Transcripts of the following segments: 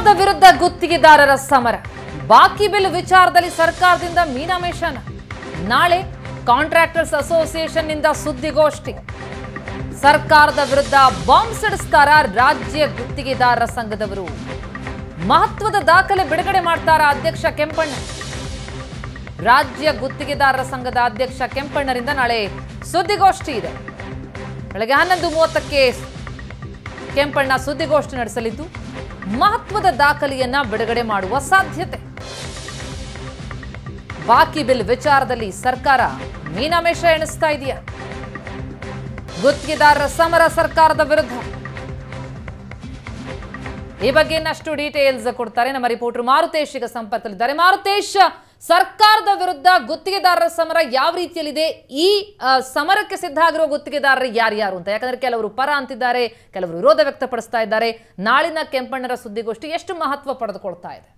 ಸರ್ಕಾರದ ವಿರುದ್ಧ ಗುತ್ತಿಗೆದಾರರ ಸಮರ ಬಾಕಿ ಬಿಲ್ ವಿಚಾರದಲ್ಲಿ ಸರ್ಕಾರದಿಂದ ಮೀನಾಮೇಷನ ನಾಳೆ ಕಾಂಟ್ರಾಕ್ಟರ್ಸ್ ಅಸೋಸಿಯೇಷನ್ನಿಂದ ಸುದ್ದಿಗೋಷ್ಠಿ ಸರ್ಕಾರದ ವಿರುದ್ಧ ಬಾಂಬ್ ಸಿಡಿಸ್ತಾರ ರಾಜ್ಯ ಗುತ್ತಿಗೆದಾರರ ಸಂಘದವರು ಮಹತ್ವದ ದಾಖಲೆ ಬಿಡುಗಡೆ ಮಾಡ್ತಾರ ಅಧ್ಯಕ್ಷ ಕೆಂಪಣ್ಣ ರಾಜ್ಯ ಗುತ್ತಿಗೆದಾರರ ಸಂಘದ ಅಧ್ಯಕ್ಷ ಕೆಂಪಣ್ಣರಿಂದ ನಾಳೆ ಸುದ್ದಿಗೋಷ್ಠಿ ಇದೆ ಬೆಳಗ್ಗೆ ಹನ್ನೊಂದು ಮೂವತ್ತಕ್ಕೆ ಕೆಂಪಣ್ಣ ಸುದ್ದಿಗೋಷ್ಠಿ ನಡೆಸಲಿದ್ದು ಮಹತ್ವದ ದಾಖಲೆಯನ್ನ ಬಿಡುಗಡೆ ಮಾಡುವ ಸಾಧ್ಯತೆ ಬಾಕಿ ಬಿಲ್ ವಿಚಾರದಲ್ಲಿ ಸರ್ಕಾರ ಮೀನಾಮೇಷ ಎಣಿಸ್ತಾ ಇದೆಯಾ ಗುತ್ತಿಗೆದಾರರ ಸಮರ ಸರ್ಕಾರದ ವಿರುದ್ಧ ಈ ಬಗ್ಗೆ ಇನ್ನಷ್ಟು ಡೀಟೇಲ್ಸ್ ಕೊಡ್ತಾರೆ ನಮ್ಮ ರಿಪೋರ್ಟರ್ ಮಾರುತೇಶ್ ಈಗ ಸಂಪರ್ಕದಲ್ಲಿದ್ದಾರೆ ಮಾರುತೇಶ್ ಸರ್ಕಾರದ ವಿರುದ್ಧ ಗುತ್ತಿಗೆದಾರರ ಸಮರ ಯಾವ ರೀತಿಯಲ್ಲಿದೆ ಈ ಆ, ಸಮರಕ್ಕೆ ಸಿದ್ಧ ಆಗಿರುವ ಗುತ್ತಿಗೆದಾರರು ಯಾರ್ಯಾರು ಅಂತ ಯಾಕಂದ್ರೆ ಕೆಲವರು ಪರ ಅಂತಿದ್ದಾರೆ ಕೆಲವರು ವಿರೋಧ ವ್ಯಕ್ತಪಡಿಸ್ತಾ ಇದ್ದಾರೆ ನಾಳಿನ ಕೆಂಪಣ್ಣರ ಸುದ್ದಿಗೋಷ್ಠಿ ಎಷ್ಟು ಮಹತ್ವ ಪಡೆದುಕೊಳ್ತಾ ಇದೆ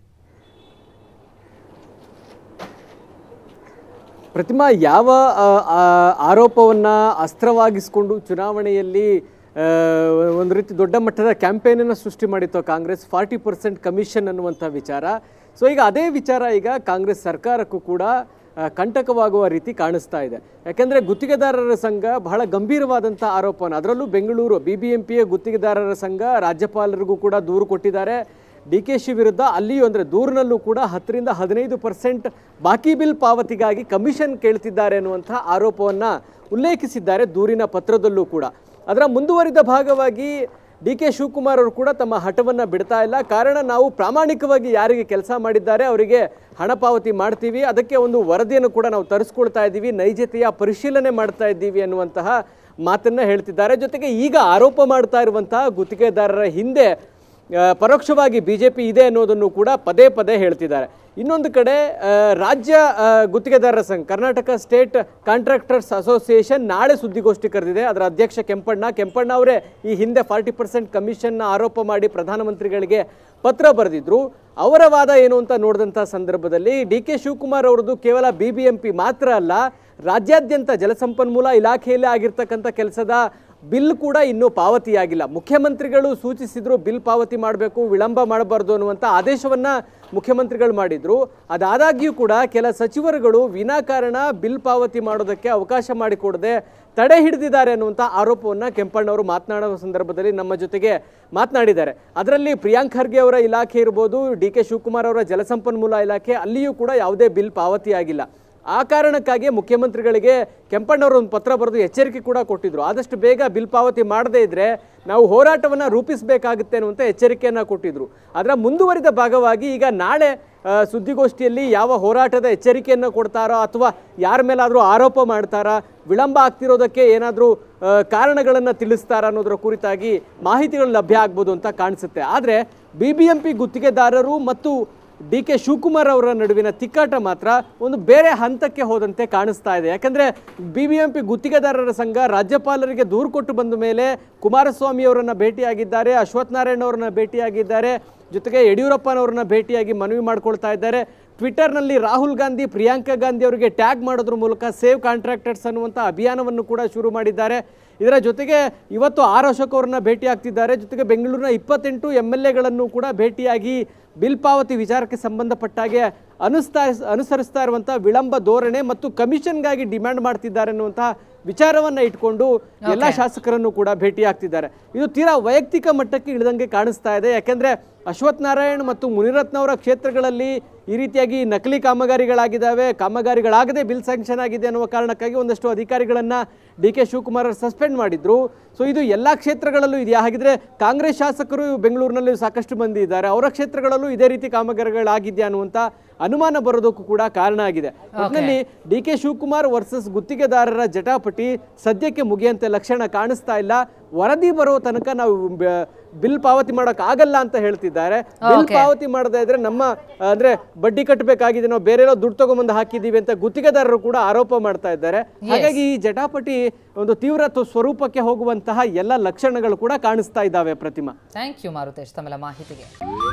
ಪ್ರತಿಮಾ ಯಾವ ಆ, ಆ, ಆರೋಪವನ್ನ ಅಸ್ತ್ರವಾಗಿಸಿಕೊಂಡು ಚುನಾವಣೆಯಲ್ಲಿ ಆ, ಒಂದು ರೀತಿ ದೊಡ್ಡ ಮಟ್ಟದ ಕ್ಯಾಂಪೇನನ್ನು ಸೃಷ್ಟಿ ಮಾಡಿತ್ತು ಕಾಂಗ್ರೆಸ್ ಫಾರ್ಟಿ ಪರ್ಸೆಂಟ್ ಕಮಿಷನ್ ಅನ್ನುವಂಥ ವಿಚಾರ ಸೊ ಈಗ ಅದೇ ವಿಚಾರ ಈಗ ಕಾಂಗ್ರೆಸ್ ಸರ್ಕಾರಕ್ಕೂ ಕೂಡ ಆ, ಕಂಟಕವಾಗುವ ರೀತಿ ಕಾಣಿಸ್ತಾ ಇದೆ ಯಾಕೆಂದರೆ ಗುತ್ತಿಗೆದಾರರ ಸಂಘ ಬಹಳ ಗಂಭೀರವಾದಂಥ ಆರೋಪವನ್ನು ಅದರಲ್ಲೂ ಬೆಂಗಳೂರು ಬಿ ಬಿ ಎಂ ಪಿಯ ಗುತ್ತಿಗೆದಾರರ ಸಂಘ ರಾಜ್ಯಪಾಲರಿಗೂ ಕೂಡ ದೂರು ಕೊಟ್ಟಿದ್ದಾರೆ ಡಿ ಕೆ ಶಿ ವಿರುದ್ಧ ಅಲ್ಲಿಯೂ ಅಂದರೆ ದೂರಿನಲ್ಲೂ ಕೂಡ ಹತ್ತರಿಂದ ಹದಿನೈದು ಪರ್ಸೆಂಟ್ ಬಾಕಿ ಬಿಲ್ ಪಾವತಿಗಾಗಿ ಕಮಿಷನ್ ಕೇಳ್ತಿದ್ದಾರೆ ಅನ್ನುವಂಥ ಆರೋಪವನ್ನು ಉಲ್ಲೇಖಿಸಿದ್ದಾರೆ ದೂರಿನ ಪತ್ರದಲ್ಲೂ ಕೂಡ ಅದರ ಮುಂದುವರಿದ ಭಾಗವಾಗಿ ಡಿ ಕೆ ಶಿವಕುಮಾರ್ ಅವರು ಕೂಡ ತಮ್ಮ ಹಠವನ್ನು ಬಿಡ್ತಾ ಇಲ್ಲ ಕಾರಣ ನಾವು ಪ್ರಾಮಾಣಿಕವಾಗಿ ಯಾರಿಗೆ ಕೆಲಸ ಮಾಡಿದ್ದಾರೆ ಅವರಿಗೆ ಹಣ ಪಾವತಿ ಮಾಡ್ತೀವಿ ಅದಕ್ಕೆ ಒಂದು ವರದಿಯನ್ನು ಕೂಡ ನಾವು ತರಿಸ್ಕೊಳ್ತಾ ಇದ್ದೀವಿ ನೈಜತೆಯ ಪರಿಶೀಲನೆ ಮಾಡ್ತಾ ಇದ್ದೀವಿ ಅನ್ನುವಂತಹ ಮಾತನ್ನ ಹೇಳ್ತಿದ್ದಾರೆ ಜೊತೆಗೆ ಈಗ ಆರೋಪ ಮಾಡ್ತಾ ಇರುವಂತಹ ಗುತ್ತಿಗೆದಾರರ ಹಿಂದೆ ಆ, ಪರೋಕ್ಷವಾಗಿ ಬಿ ಜೆ ಪಿ ಇದೆ ಅನ್ನೋದನ್ನು ಕೂಡ ಪದೇ ಪದೇ ಹೇಳ್ತಿದ್ದಾರೆ ಇನ್ನೊಂದು ಕಡೆ ಆ, ರಾಜ್ಯ ಆ, ಗುತ್ತಿಗೆದಾರರ ಸಂಘ ಕರ್ನಾಟಕ ಸ್ಟೇಟ್ ಕಾಂಟ್ರಾಕ್ಟರ್ಸ್ ಅಸೋಸಿಯೇಷನ್ ನಾಳೆ ಸುದ್ದಿಗೋಷ್ಠಿ ಕರೆದಿದೆ ಅದರ ಅಧ್ಯಕ್ಷ ಕೆಂಪಣ್ಣ ಕೆಂಪಣ್ಣ ಅವರೇ ಈ ಹಿಂದೆ ಫಾರ್ಟಿ ಪರ್ಸೆಂಟ್ ಕಮಿಷನ್ನ ಆರೋಪ ಮಾಡಿ ಪ್ರಧಾನಮಂತ್ರಿಗಳಿಗೆ ಪತ್ರ ಬರೆದಿದ್ರು ಅವರ ವಾದ ಏನು ಅಂತ ನೋಡಿದಂಥ ಸಂದರ್ಭದಲ್ಲಿ ಡಿ ಕೆ ಶಿವಕುಮಾರ್ ಅವರದ್ದು ಕೇವಲ ಬಿ ಬಿ ಎಂ ಪಿ ಮಾತ್ರ ಅಲ್ಲ ರಾಜ್ಯಾದ್ಯಂತ ಜಲಸಂಪನ್ಮೂಲ ಇಲಾಖೆಯಲ್ಲಿ ಆಗಿರ್ತಕ್ಕಂಥ ಕೆಲಸದ ಬಿಲ್ ಕೂಡ ಇನ್ನೂ ಪಾವತಿಯಾಗಿಲ್ಲ ಮುಖ್ಯಮಂತ್ರಿಗಳು ಸೂಚಿಸಿದ್ರು ಬಿಲ್ ಪಾವತಿ ಮಾಡಬೇಕು ವಿಳಂಬ ಮಾಡಬಾರ್ದು ಅನ್ನುವಂಥ ಆದೇಶವನ್ನ ಮುಖ್ಯಮಂತ್ರಿಗಳು ಮಾಡಿದ್ರು ಅದಾದಾಗ್ಯೂ ಕೂಡ ಕೆಲ ಸಚಿವರುಗಳು ವಿನಾಕಾರಣ ಬಿಲ್ ಪಾವತಿ ಮಾಡೋದಕ್ಕೆ ಅವಕಾಶ ಮಾಡಿಕೊಡದೆ ತಡೆ ಹಿಡಿದಿದ್ದಾರೆ ಅನ್ನುವಂಥ ಆರೋಪವನ್ನು ಕೆಂಪಣ್ಣವರು ಮಾತನಾಡುವ ಸಂದರ್ಭದಲ್ಲಿ ನಮ್ಮ ಜೊತೆಗೆ ಮಾತನಾಡಿದ್ದಾರೆ ಅದರಲ್ಲಿ ಪ್ರಿಯಾಂಕ್ ಖರ್ಗೆ ಅವರ ಇಲಾಖೆ ಇರ್ಬೋದು ಡಿ ಕೆ ಶಿವಕುಮಾರ್ ಅವರ ಜಲಸಂಪನ್ಮೂಲ ಇಲಾಖೆ ಅಲ್ಲಿಯೂ ಕೂಡ ಯಾವುದೇ ಬಿಲ್ ಪಾವತಿಯಾಗಿಲ್ಲ ಆ ಕಾರಣಕ್ಕಾಗಿ ಮುಖ್ಯಮಂತ್ರಿಗಳಿಗೆ ಕೆಂಪಣ್ಣವರು ಒಂದು ಪತ್ರ ಬರೆದು ಎಚ್ಚರಿಕೆ ಕೂಡ ಕೊಟ್ಟಿದ್ರು ಆದಷ್ಟು ಬೇಗ ಬಿಲ್ ಪಾವತಿ ಮಾಡದೇ ಇದ್ರೆ ನಾವು ಹೋರಾಟವನ್ನು ರೂಪಿಸಬೇಕಾಗುತ್ತೆ ಅನ್ನುವಂಥ ಎಚ್ಚರಿಕೆಯನ್ನು ಕೊಟ್ಟಿದ್ರು ಅದರ ಮುಂದುವರಿದ ಭಾಗವಾಗಿ ಈಗ ನಾಳೆ ಆ, ಸುದ್ದಿಗೋಷ್ಠಿಯಲ್ಲಿ ಯಾವ ಹೋರಾಟದ ಎಚ್ಚರಿಕೆಯನ್ನು ಕೊಡ್ತಾರೋ ಅಥವಾ ಯಾರ ಮೇಲಾದರೂ ಆರೋಪ ಮಾಡ್ತಾರಾ ವಿಳಂಬ ಆಗ್ತಿರೋದಕ್ಕೆ ಏನಾದರೂ ಕಾರಣಗಳನ್ನು ತಿಳಿಸ್ತಾರ ಅನ್ನೋದರ ಕುರಿತಾಗಿ ಮಾಹಿತಿಗಳು ಲಭ್ಯ ಆಗ್ಬೋದು ಅಂತ ಕಾಣಿಸುತ್ತೆ ಆದರೆ ಬಿ ಬಿ ಎಂ ಪಿ ಗುತ್ತಿಗೆದಾರರು ಮತ್ತು ಡಿ ಕೆ ಶಿವಕುಮಾರ್ ಅವರ ನಡುವಿನ ತಿಕ್ಕಾಟ ಮಾತ್ರ ಒಂದು ಬೇರೆ ಹಂತಕ್ಕೆ ಹೋದಂತೆ ಕಾಣಿಸ್ತಾ ಇದೆ ಯಾಕಂದ್ರೆ ಬಿ ಬಿ ಎಂ ಪಿ ಗುತ್ತಿಗೆದಾರರ ಸಂಘ ರಾಜ್ಯಪಾಲರಿಗೆ ದೂರು ಕೊಟ್ಟು ಬಂದ ಮೇಲೆ ಕುಮಾರಸ್ವಾಮಿ ಅವರನ್ನ ಭೇಟಿಯಾಗಿದ್ದಾರೆ ಅಶ್ವಥ್ ನಾರಾಯಣ ಅವರನ್ನ ಭೇಟಿಯಾಗಿದ್ದಾರೆ ಜೊತೆಗೆ ಯಡಿಯೂರಪ್ಪನವ್ರನ್ನ ಭೇಟಿಯಾಗಿ ಮನವಿ ಮಾಡ್ಕೊಳ್ತಾ ಇದ್ದಾರೆ ಟ್ವಿಟರ್ನಲ್ಲಿ ರಾಹುಲ್ ಗಾಂಧಿ ಪ್ರಿಯಾಂಕಾ ಗಾಂಧಿ ಅವರಿಗೆ ಟ್ಯಾಗ್ ಮಾಡೋದ್ರ ಮೂಲಕ ಸೇವ್ ಕಾಂಟ್ರಾಕ್ಟರ್ಸ್ ಅನ್ನುವಂಥ ಅಭಿಯಾನವನ್ನು ಕೂಡ ಶುರು ಮಾಡಿದ್ದಾರೆ ಇದರ ಜೊತೆಗೆ ಇವತ್ತು ಆರ್ ಅಶೋಕ್ ಅವರನ್ನ ಭೇಟಿ ಆಗ್ತಿದ್ದಾರೆ ಜೊತೆಗೆ ಬೆಂಗಳೂರಿನ ಇಪ್ಪತ್ತೆಂಟು ಎಮ್ ಎಲ್ ಎಗಳನ್ನು ಕೂಡ ಭೇಟಿಯಾಗಿ ಬಿಲ್ ಪಾವತಿ ವಿಚಾರಕ್ಕೆ ಸಂಬಂಧಪಟ್ಟಾಗೆ ಅನುಸ್ತಾ ಅನುಸರಿಸ್ತಾ ಇರುವಂಥ ವಿಳಂಬ ಧೋರಣೆ ಮತ್ತು ಕಮಿಷನ್ಗಾಗಿ ಡಿಮ್ಯಾಂಡ್ ಮಾಡ್ತಿದ್ದಾರೆ ಅನ್ನುವಂಥ ವಿಚಾರವನ್ನ ಇಟ್ಕೊಂಡು ಎಲ್ಲ ಶಾಸಕರನ್ನು ಕೂಡ ಭೇಟಿ ಆಗ್ತಿದ್ದಾರೆ ಇದು ತೀರಾ ವೈಯಕ್ತಿಕ ಮಟ್ಟಕ್ಕೆ ಇಳಿದಂಗೆ ಕಾಣಿಸ್ತಾ ಇದೆ ಯಾಕೆಂದ್ರೆ ಅಶ್ವಥ್ ನಾರಾಯಣ್ ಮತ್ತು ಮುನಿರತ್ನವರ ಕ್ಷೇತ್ರಗಳಲ್ಲಿ ಈ ರೀತಿಯಾಗಿ ನಕಲಿ ಕಾಮಗಾರಿಗಳಾಗಿದ್ದಾವೆ ಕಾಮಗಾರಿಗಳಾಗದೆ ಬಿಲ್ ಸ್ಯಾಂಕ್ಷನ್ ಆಗಿದೆ ಅನ್ನುವ ಕಾರಣಕ್ಕಾಗಿ ಒಂದಷ್ಟು ಅಧಿಕಾರಿಗಳನ್ನ ಡಿ ಕೆ ಶಿವಕುಮಾರ್ ಅವರು ಸಸ್ಪೆಂಡ್ ಮಾಡಿದ್ರು ಸೊ ಇದು ಎಲ್ಲ ಕ್ಷೇತ್ರಗಳಲ್ಲೂ ಇದೆಯಾ ಹಾಗಿದ್ರೆ ಕಾಂಗ್ರೆಸ್ ಶಾಸಕರು ಬೆಂಗಳೂರಿನಲ್ಲಿ ಸಾಕಷ್ಟು ಮಂದಿ ಇದ್ದಾರೆ ಅವರ ಕ್ಷೇತ್ರಗಳಲ್ಲೂ ಇದೇ ರೀತಿ ಕಾಮಗಾರಿಗಳಾಗಿದೆಯಾ ಅನ್ನುವಂಥ ಅನುಮಾನ ಬರೋದಕ್ಕೂ ಕೂಡ ಕಾರಣ ಆಗಿದೆ ಒಟ್ಟಿನಲ್ಲಿ ಡಿ ಕೆ ಶಿವಕುಮಾರ್ ವರ್ಸಸ್ ಗುತ್ತಿಗೆದಾರರ ಜಟಾಪಟಿ ಸದ್ಯಕ್ಕೆ ಮುಗಿಯಂತೆ ಲಕ್ಷಣ ಕಾಣಿಸ್ತಾ ಇಲ್ಲ ವರದಿ ಬರೋ ತನಕ ನಾವು ಬ- ಬಿಲ್ ಪಾವತಿ ಮಾಡಕ್ ಆಗಲ್ಲ ಅಂತ ಹೇಳ್ತಿದ್ದಾರೆ ಬಿಲ್ Okay. ಪಾವತಿ ಮಾಡದೇ ಇದ್ರೆ ನಮ್ಮ ಅಂದ್ರೆ ಬಡ್ಡಿ ಕಟ್ಟಬೇಕಾಗಿದೆ ನಾವು ಬೇರೆ ಎಲ್ಲೋ ದುಡ್ಡು ತಗೊಂಬಂದು ಹಾಕಿದೀವಿ ಅಂತ ಗುತ್ತಿಗೆದಾರರು ಕೂಡ ಆರೋಪ ಮಾಡ್ತಾ ಇದ್ದಾರೆ ಹಾಗಾಗಿ ಈ ಜಟಾಪಟಿ ಒಂದು ತೀವ್ರ ತು- ಸ್ವರೂಪಕ್ಕೆ ಹೋಗುವಂತಹ ಎಲ್ಲ ಲಕ್ಷಣಗಳು ಕೂಡ ಕಾಣಿಸ್ತಾ ಇದ್ದಾವೆ ಪ್ರತಿಮಾ ಥ್ಯಾಂಕ್ ಯು ಮಾರುತೇಶ್ ತಮ್ಮೆಲ್ಲ ಮಾಹಿತಿಗೆ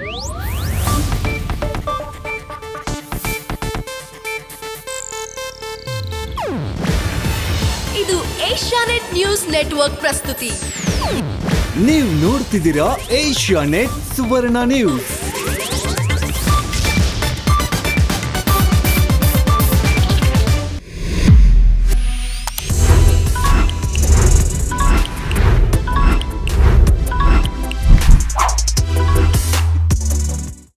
ಇದು ಏಷ್ಯಾನೆಟ್ ನ್ಯೂಸ್ ನೆಟ್ವರ್ಕ್ ಪ್ರಸ್ತುತಿ ನೀವು ನೋಡ್ತಿದ್ದೀರಾ ಏಷ್ಯಾ ನೆಟ್ ಸುವರ್ಣ ನ್ಯೂಸ್ ಪ್ರಸ್ತುತಿ